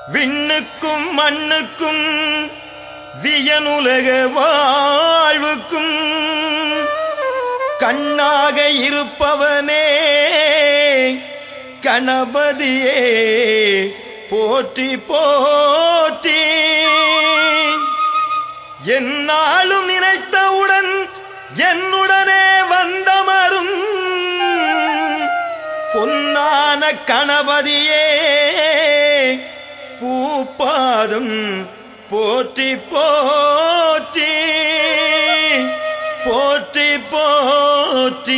விண்ணுக்கும் மண்ணுக்கும் வியனுலக வாழ்வுக்கும் கண்ணாக இருப்பவனே கணபதியே போற்றி போற்றி என்னாலும் நினைத்தவுடன் என்னுடனே வந்தமரும் பொன்னான கணபதியே பூப்பாதம் போற்றி போற்றி போற்றி போற்றி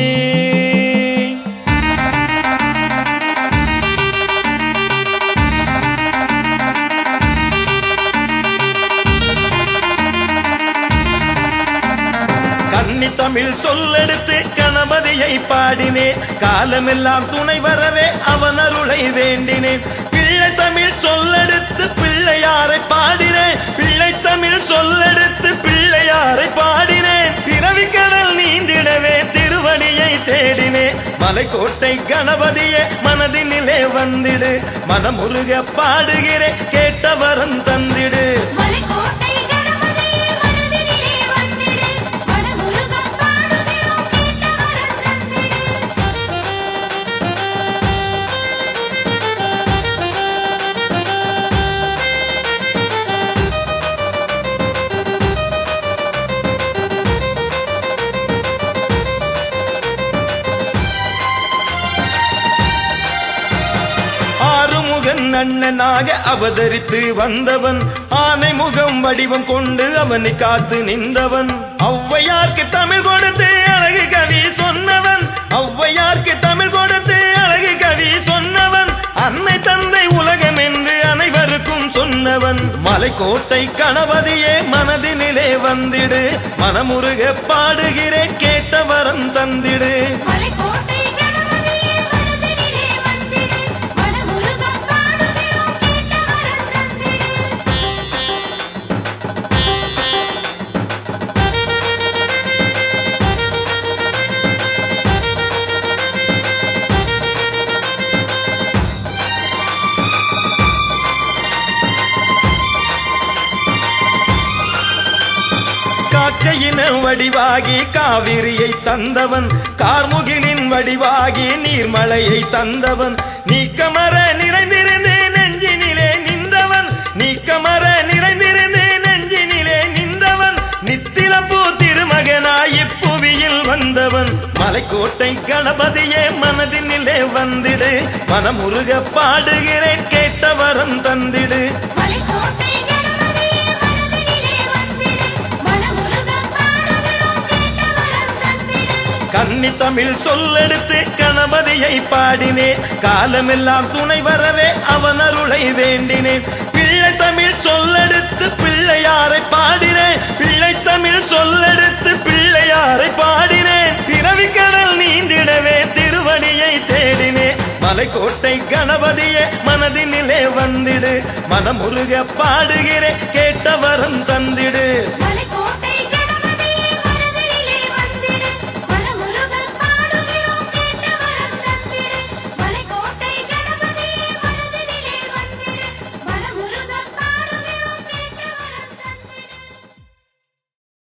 கன்னி தமிழ் சொல்லெடுத்து கணபதியை பாடினேன் காலமெல்லாம் துணை வரவே அவன் அருளை வேண்டினேன் பிள்ளை தமிழ் சொல்லெடுத்து பிள்ளையாரை பாடினேன் பிள்ளை தமிழ் சொல்லெடுத்து பிள்ளையாரை பாடினேன் பிறவி கடல் நீந்திடவே திருவடியை தேடினேன் மலைக்கோட்டை கணபதியே மனதினிலே வந்திடு மனமுருக பாடுகிறேன் கேட்ட வரம் தந்திடு மலைக்கோட்டை கணபதியே மனதினிலே வந்திடு மனமுருகப் பாடுகிறோம் கேட்ட வரம் தந்திடு ஆறுமுகன் அண்ணனாக அவதரித்து வந்தவன் ஆனை முகம் வடிவம் கொண்டு அவனை காத்து நின்றவன் ஔவையார்க்கு தமிழ் கொடுத்து அழகு கவி சொன்னவன் ஔவையார்க்கு தமிழ் கொடுத்து அழகு கவி சொன்னவன் அன்னை தந்தை உலகம் என்று அனைவருக்கும் சொன்னவன் மலைக்கோட்டை கணபதியே மனதினிலே வந்திடு மனமுருக பாடுகிறேன் கேட்ட வரம் தந்திடு மலைக்கோட்டை கணபதியே மனதினிலே வந்திடு மனமுருகப் பாடுகிறோம் கேட்ட வரம் தந்திடு காக்கையின வடிவாகி காவிரியை தந்தவன் கார்முகிலின் வடிவாகி நீர்மலையை தந்தவன் நீக்கமர நிறைந்திருந்து நெஞ்சினிலே நின்றவன் நீக்கமர நிறைந்திருந்து நெஞ்சினிலே நின்றவன் நித்திலப்பூ திருமகனாய் இப்புவியில் வந்தவன் மலைக்கோட்டை கணபதியே மனதினிலே வந்திடு மனமுருக பாடுகிறேன் கேட்ட வரம் தந்திடு மலைக்கோட்டை கணபதியே மனதினிலே வந்திடு மனமுருகப் பாடுகிறோம் கேட்ட வரம் தந்திடு கன்னி தமிழ் சொல்லெடுத்து கணபதியை பாடினேன் காலமெல்லாம் துணை வரவே அவன் அருளை வேண்டினேன் பிள்ளை தமிழ் சொல்லெடுத்து பிள்ளையாரை பாடினேன் பிள்ளை தமிழ் சொல்லெடுத்து பிள்ளையாரை பாடினேன் பிறவி கடல் நீந்திடவே திருவடியை தேடினேன் மலைக்கோட்டை கணபதியே மனதினிலே வந்திடு மனமுருக பாடுகிறேன் கேட்ட வரம் தந்திடு மலைக்கோட்டை